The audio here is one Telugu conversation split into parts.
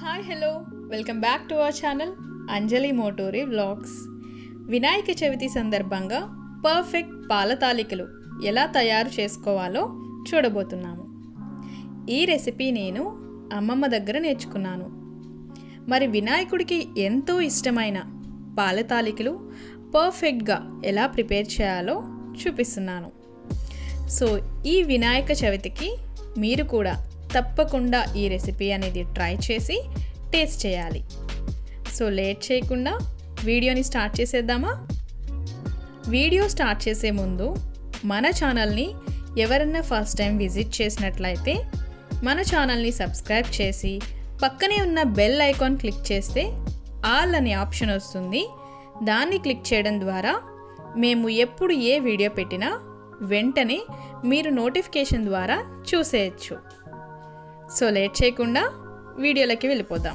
hi hello welcome back to our channel Anjali మోటోరీ వ్లాగ్స్ వినాయక చవితి సందర్భంగా పర్ఫెక్ట్ పాల తాలికలు ఎలా తయారు చేసుకోవాలో చూడబోతున్నాము ఈ రెసిపీ నేను అమ్మమ్మ దగ్గర నేర్చుకున్నాను మరి వినాయకుడికి ఎంతో ఇష్టమైన పాల తాలికలు పర్ఫెక్ట్గా ఎలా ప్రిపేర్ చేయాలో చూపిస్తున్నాను సో ఈ వినాయక చవితికి మీరు కూడా తప్పకుండా ఈ రెసిపీ అనేది ట్రై చేసి టేస్ట్ చేయాలి సో లేట్ చేయకుండా వీడియోని స్టార్ట్ చేసేద్దామా వీడియో స్టార్ట్ చేసే ముందు మన ఛానల్ని ఎవరన్నా ఫస్ట్ టైం విజిట్ చేసినట్లయితే మన ఛానల్ని సబ్స్క్రైబ్ చేసి పక్కనే ఉన్న బెల్ ఐకాన్ క్లిక్ చేస్తే ఆల్ అనే ఆప్షన్ వస్తుంది దాన్ని క్లిక్ చేయడం ద్వారా మేము ఎప్పుడు ఏ వీడియో పెట్టినా వెంటనే మీరు నోటిఫికేషన్ ద్వారా చూసేయచ్చు సో లేట్ చేయకుండా వీడియోలోకి వెళ్ళిపోదాం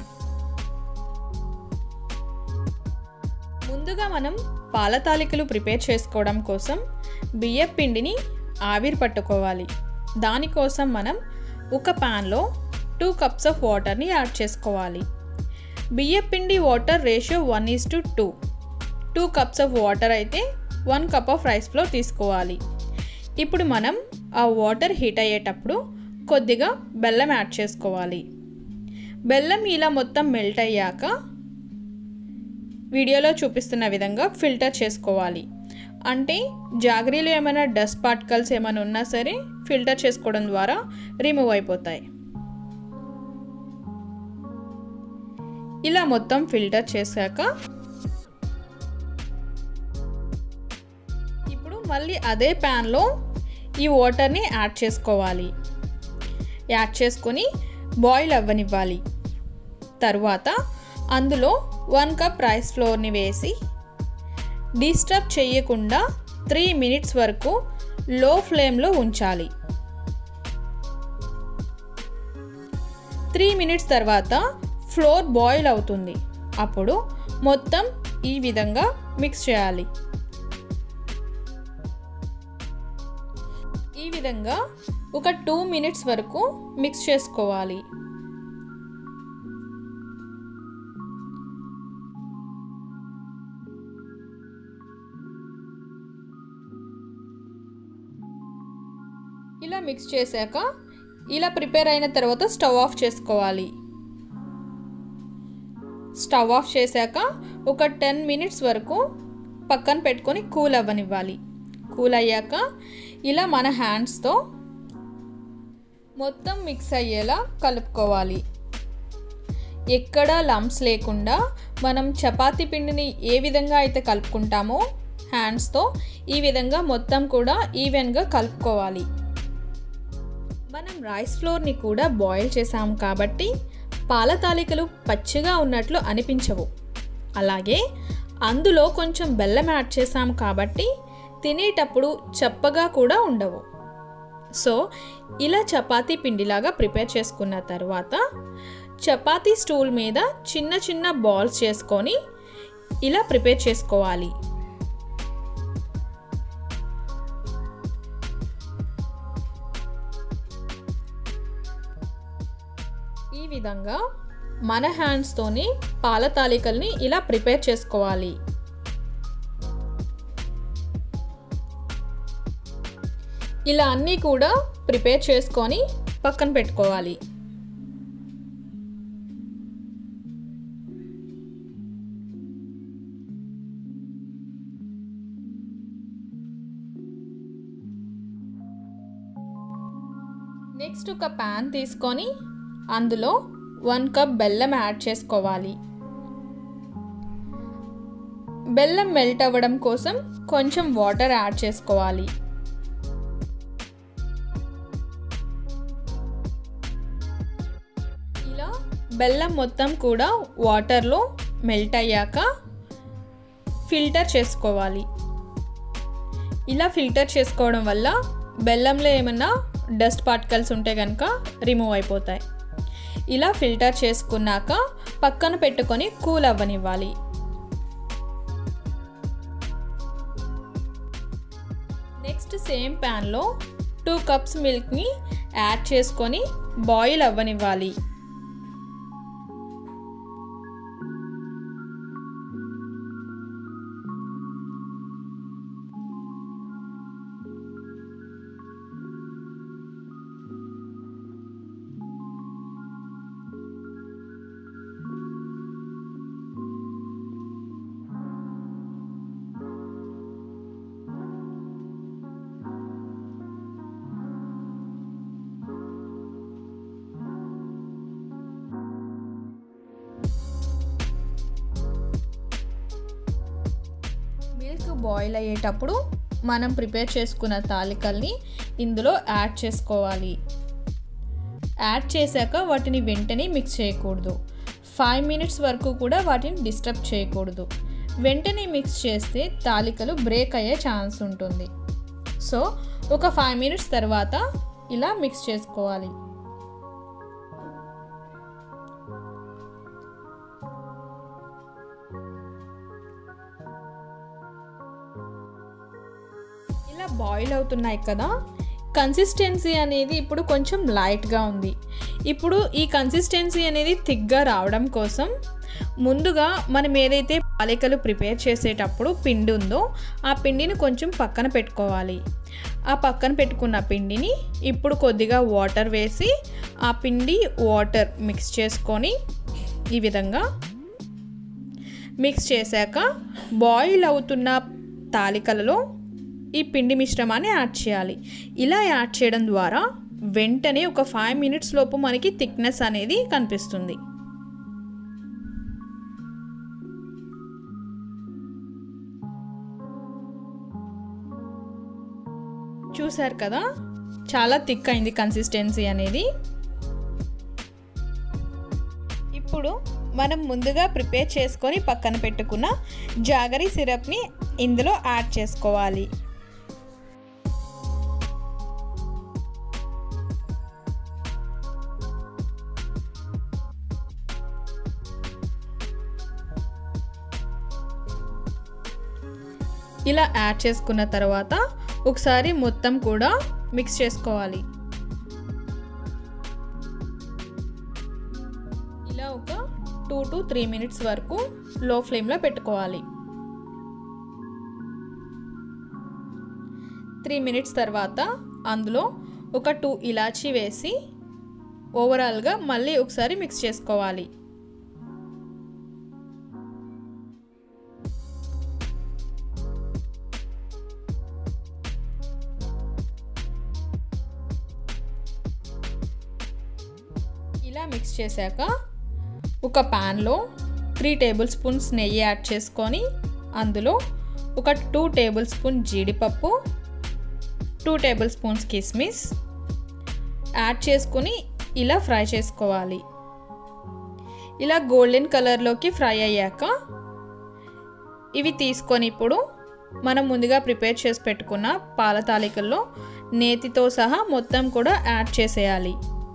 ముందుగా మనం పాల తాలికలు ప్రిపేర్ చేసుకోవడం కోసం బియ్యం పిండిని ఆవిరి పట్టుకోవాలి దానికోసం మనం ఒక ప్యాన్లో టూ కప్స్ ఆఫ్ వాటర్ని యాడ్ చేసుకోవాలి బియ్యం పిండి water ratio one is to two two cups of water అయితే one cup of rice flour తీసుకోవాలి ఇప్పుడు మనం ఆ వాటర్ హీట్ అయ్యేటప్పుడు కొద్దిగా బెల్లం యాడ్ చేసుకోవాలి బెల్లం ఇలా మొత్తం మెల్ట్ అయ్యాక వీడియోలో చూపిస్తున్న విధంగా ఫిల్టర్ చేసుకోవాలి అంటే జాగరీలో ఏమైనా డస్ట్ పార్టికల్స్ ఏమైనా ఉన్నా సరే ఫిల్టర్ చేసుకోవడం ద్వారా రిమూవ్ అయిపోతాయి ఇలా మొత్తం ఫిల్టర్ చేశాక ఇప్పుడు మళ్ళీ అదే ప్యాన్లో ఈ వాటర్ని యాడ్ చేసుకోవాలి యాడ్ చేసుకొని బాయిల్ అవ్వనివ్వాలి తరువాత అందులో వన్ కప్ రైస్ ఫ్లోర్ని వేసి డిస్టర్బ్ చేయకుండా త్రీ మినిట్స్ వరకు లో ఫ్లేమ్లో ఉంచాలి త్రీ మినిట్స్ తర్వాత ఫ్లోర్ బాయిల్ అవుతుంది అప్పుడు మొత్తం ఈ విధంగా మిక్స్ చేయాలి ఈ విధంగా ఒక టూ మినిట్స్ వరకు మిక్స్ చేసుకోవాలి ఇలా మిక్స్ చేశాక ఇలా ప్రిపేర్ అయిన తర్వాత స్టవ్ ఆఫ్ చేసుకోవాలి స్టవ్ ఆఫ్ చేశాక ఒక టెన్ మినిట్స్ వరకు పక్కన పెట్టుకొని కూల్ అవ్వనివ్వాలి కూల్ అయ్యాక ఇలా మన హ్యాండ్స్తో మొత్తం మిక్స్ అయ్యేలా కలుపుకోవాలి ఎక్కడ లంప్స్ లేకుండా మనం చపాతీ పిండిని ఏ విధంగా అయితే కలుపుకుంటామో హ్యాండ్స్తో ఈ విధంగా మొత్తం కూడా ఈవెన్గా కలుపుకోవాలి మనం రైస్ ఫ్లోర్ని కూడా బాయిల్ చేసాము కాబట్టి పాల తాలికలు పచ్చిగా ఉన్నట్లు అనిపించవు అలాగే అందులో కొంచెం బెల్లం యాడ్ చేసాము కాబట్టి తినేటప్పుడు చప్పగా కూడా ఉండవు సో ఇలా చపాతీ పిండిలాగా ప్రిపేర్ చేసుకున్న తర్వాత చపాతీ స్టూల్ మీద చిన్న చిన్న బాల్స్ చేసుకొని ఇలా ప్రిపేర్ చేసుకోవాలి ఈ విధంగా మన హ్యాండ్స్తోని పాల తాలికల్ని ఇలా ప్రిపేర్ చేసుకోవాలి ఇలా అన్నీ కూడా ప్రిపేర్ చేసుకొని పక్కన పెట్టుకోవాలి నెక్స్ట్ ఒక ప్యాన్ తీసుకొని అందులో వన్ కప్ బెల్లం యాడ్ చేసుకోవాలి బెల్లం మెల్ట్ అవ్వడం కోసం కొంచెం వాటర్ యాడ్ చేసుకోవాలి ఇలా బెల్లం మొత్తం కూడా వాటర్లో మెల్ట్ అయ్యాక ఫిల్టర్ చేసుకోవాలి ఇలా ఫిల్టర్ చేసుకోవడం వల్ల బెల్లంలో ఏమన్నా డస్ట్ పార్టికల్స్ ఉంటే కనుక రిమూవ్ అయిపోతాయి ఇలా ఫిల్టర్ చేసుకున్నాక పక్కన పెట్టుకొని కూల్ అవ్వనివ్వాలి నెక్స్ట్ సేమ్ ప్యాన్లో టూ కప్స్ మిల్క్ని యాడ్ చేసుకొని బాయిల్ అవ్వనివ్వాలి బాయిల్ అయ్యేటప్పుడు మనం ప్రిపేర్ చేసుకున్న తాలికల్ని ఇందులో యాడ్ చేసుకోవాలి యాడ్ చేశాక వాటిని వెంటనే మిక్స్ చేయకూడదు ఫైవ్ మినిట్స్ వరకు కూడా వాటిని డిస్టర్బ్ చేయకూడదు వెంటనే మిక్స్ చేస్తే తాలికలు బ్రేక్ అయ్యే ఛాన్స్ ఉంటుంది సో ఒక ఫైవ్ మినిట్స్ తర్వాత ఇలా మిక్స్ చేసుకోవాలి ఇలా బాయిల్ అవుతున్నాయి కదా కన్సిస్టెన్సీ అనేది ఇప్పుడు కొంచెం లైట్గా ఉంది ఇప్పుడు ఈ కన్సిస్టెన్సీ అనేది థిక్గా రావడం కోసం ముందుగా మనం ఏదైతే పాలికలు ప్రిపేర్ చేసేటప్పుడు పిండి ఉందో ఆ పిండిని కొంచెం పక్కన పెట్టుకోవాలి ఆ పక్కన పెట్టుకున్న పిండిని ఇప్పుడు కొద్దిగా వాటర్ వేసి ఆ పిండి వాటర్ మిక్స్ చేసుకొని ఈ విధంగా మిక్స్ చేశాక బాయిల్ అవుతున్న తాలికలలో ఈ పిండి మిశ్రమాన్ని యాడ్ చేయాలి ఇలా యాడ్ చేయడం ద్వారా వెంటనే ఒక ఫైవ్ మినిట్స్ లోపు మనకి థిక్నెస్ అనేది కనిపిస్తుంది చూసారు కదా చాలా థిక్ అయింది కన్సిస్టెన్సీ అనేది ఇప్పుడు మనం ముందుగా ప్రిపేర్ చేసుకొని పక్కన పెట్టుకున్న జాగరీ సిరప్ని ఇందులో యాడ్ చేసుకోవాలి ఇలా యాడ్ చేసుకున్న తర్వాత ఒకసారి మొత్తం కూడా మిక్స్ చేసుకోవాలి ఇలా ఒక టూ టు త్రీ మినిట్స్ వరకు లో ఫ్లేమ్లో పెట్టుకోవాలి త్రీ మినిట్స్ తర్వాత అందులో ఒక టూ ఇలాచీ వేసి ఓవరాల్గా మళ్ళీ ఒకసారి మిక్స్ చేసుకోవాలి ఇలా మిక్స్ చేశాక ఒక ప్యాన్లో త్రీ టేబుల్ స్పూన్స్ నెయ్యి యాడ్ చేసుకొని అందులో ఒక టూ టేబుల్ స్పూన్ జీడిపప్పు టూ టేబుల్ స్పూన్స్ కిస్మిస్ యాడ్ చేసుకొని ఇలా ఫ్రై చేసుకోవాలి ఇలా గోల్డెన్ కలర్లోకి ఫ్రై అయ్యాక ఇవి తీసుకొని ఇప్పుడు మనం ముందుగా ప్రిపేర్ చేసి పెట్టుకున్న పాల తాలికల్లో నేతితో సహా మొత్తం కూడా యాడ్ చేసేయాలి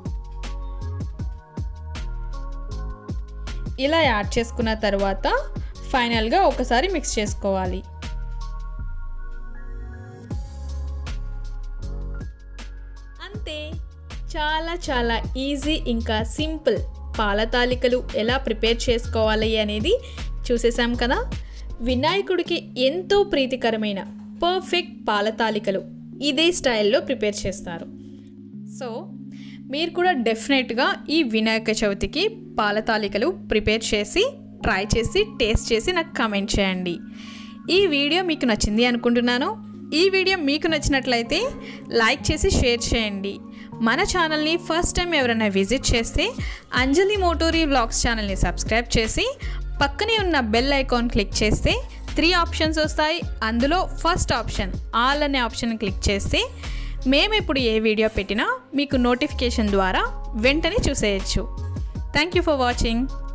ఇలా యాడ్ చేసుకున్న తర్వాత ఫైనల్గా ఒకసారి మిక్స్ చేసుకోవాలి అంతే చాలా చాలా ఈజీ ఇంకా సింపుల్ పాల తాలికలు ఎలా ప్రిపేర్ చేసుకోవాలి అనేది చూసేసాం కదా వినాయకుడికి ఎంతో ప్రీతికరమైన పర్ఫెక్ట్ పాల తాలికలు ఇదే స్టైల్లో ప్రిపేర్ చేస్తారు సో మీరు కూడా డెఫినెట్గా ఈ వినాయక చవితికి పాల తాలికలు ప్రిపేర్ చేసి ట్రై చేసి టేస్ట్ చేసి నాకు కామెంట్ చేయండి ఈ వీడియో మీకు నచ్చింది అనుకుంటున్నాను ఈ వీడియో మీకు నచ్చినట్లయితే లైక్ చేసి షేర్ చేయండి మన ఛానల్ని ఫస్ట్ టైం ఎవరైనా విజిట్ చేస్తే అంజలి మోటోరీ వ్లాగ్స్ ఛానల్ని సబ్స్క్రైబ్ చేసి పక్కనే ఉన్న బెల్ ఐకాన్ క్లిక్ చేస్తే త్రీ ఆప్షన్స్ వస్తాయి అందులో ఫస్ట్ ఆప్షన్ ఆల్ అనే ఆప్షన్ క్లిక్ చేస్తే మేము ఇప్పుడు ఏ వీడియో పెట్టినా మీకు నోటిఫికేషన్ ద్వారా వెంటనే చూసేయచ్చు థ్యాంక్ యూ ఫర్ వాచింగ్